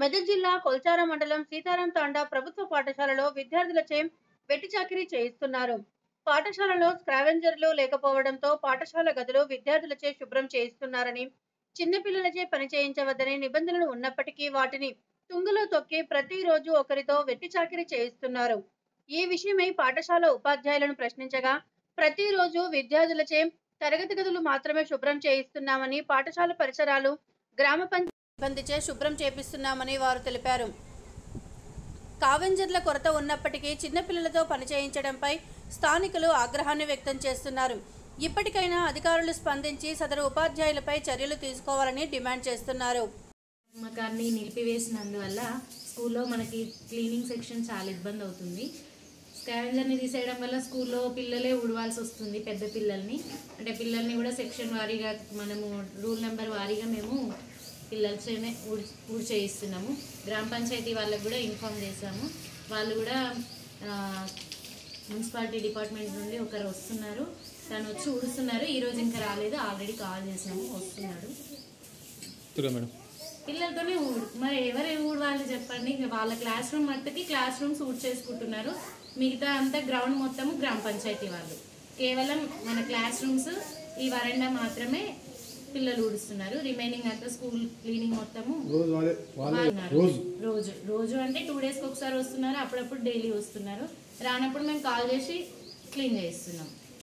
మెదక్ జిల్లా కొల్చార మండలం సీతారాం తాండా ప్రభుత్వ పాఠశాలలో విద్యార్థులచే వెట్టి చాకిరీ చేయిస్తున్నారు పాఠశాలలో స్క్రావెంజర్లు లేకపోవడంతో పాఠశాల గదులు విద్యార్థులచే శుభ్రం చేయిస్తున్నారని చిన్నపిల్లలచే పని చేయించవద్దని నిబంధనలు ఉన్నప్పటికీ వాటిని తుంగలో తొక్కి ప్రతిరోజు ఒకరితో వెట్టి చాకిరీ చేయిస్తున్నారు ఈ విషయమై పాఠశాల ఉపాధ్యాయులను ప్రశ్నించగా ప్రతిరోజు విద్యార్థులచే తరగతి గదులు మాత్రమే శుభ్రం చేయిస్తున్నామని పాఠశాల పరిసరాలు గ్రామ పంచాయతీ సిబ్బందిచే శుభ్రం చేపిస్తున్నామని వారు తెలిపారు కావెంజర్ల కొరత ఉన్నప్పటికీ చిన్నపిల్లలతో పని చేయించడంపై స్థానికులు ఆగ్రహాన్ని వ్యక్తం చేస్తున్నారు ఇప్పటికైనా అధికారులు స్పందించి సదరు ఉపాధ్యాయులపై చర్యలు తీసుకోవాలని డిమాండ్ చేస్తున్నారు నియామకాన్ని నిలిపివేసినందువల్ల స్కూల్లో మనకి క్లీనింగ్ సెక్షన్ చాలా ఇబ్బంది అవుతుంది స్కావెంజర్ని తీసేయడం వల్ల స్కూల్లో పిల్లలే ఉడవాల్సి వస్తుంది పెద్ద పిల్లల్ని అంటే పిల్లల్ని కూడా సెక్షన్ వారీగా మనము రూల్ నెంబర్ వారీగా మేము పిల్లలతోనే ఊడి ఊడి చేయిస్తున్నాము గ్రామ పంచాయతీ వాళ్ళకి కూడా ఇన్ఫామ్ చేశాము వాళ్ళు కూడా ఆ, మున్సిపాలిటీ డిపార్ట్మెంట్ నుండి ఒకరు వస్తున్నారు తను వచ్చి ఊడుస్తున్నారు ఈరోజు ఇంకా రాలేదు ఆల్రెడీ కాల్ చేసాము వస్తున్నాడు తురా మేడం పిల్లలతోనే ఊడు మరి ఎవరు ఊడవాలి చెప్పండి ఇక వాళ్ళ క్లాస్ రూమ్ మట్టుకి క్లాస్ రూమ్స్ ఊడ్ చేసుకుంటున్నారు మిగతా అంతా గ్రౌండ్ మొత్తము గ్రామ పంచాయతీ వాళ్ళు కేవలం మన క్లాస్ రూమ్స్ ఈ వరండా మాత్రమే పిల్లలు ఊడుస్తున్నారు రిమైనింగ్ అంతా స్కూల్ క్లీనింగ్ మొత్తము రోజు వాళ్ళే వాళ్ళే వాళ్ళున్నారు. రోజు రోజు రోజు అంటే టూ డేస్కి ఒకసారి వస్తున్నారు అప్పుడప్పుడు డైలీ వస్తున్నారు రానప్పుడు మేము కాల్ చేసి క్లీన్ చేయిస్తున్నాం